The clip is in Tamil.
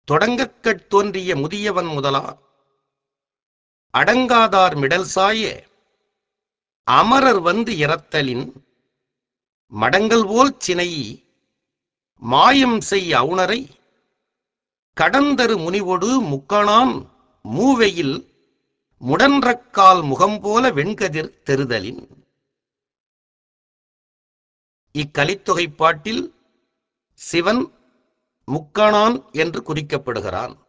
தொடங்கக்கட் தோன்றிய முதியவன் முதலா அடங்காதார் மிடல் சாய அமரர் வந்து இறத்தலின் மடங்கள் போல் சினை மாயம் செய் அவுணரை கடந்தரு முனிவொடு முக்கணான் மூவையில் முடன்றக்கால் முகம் போல வெண்கதிர் தெருதலின் இக்கலித்தொகை பாட்டில் சிவன் முக்கணான் என்று குறிக்கப்படுகிறான்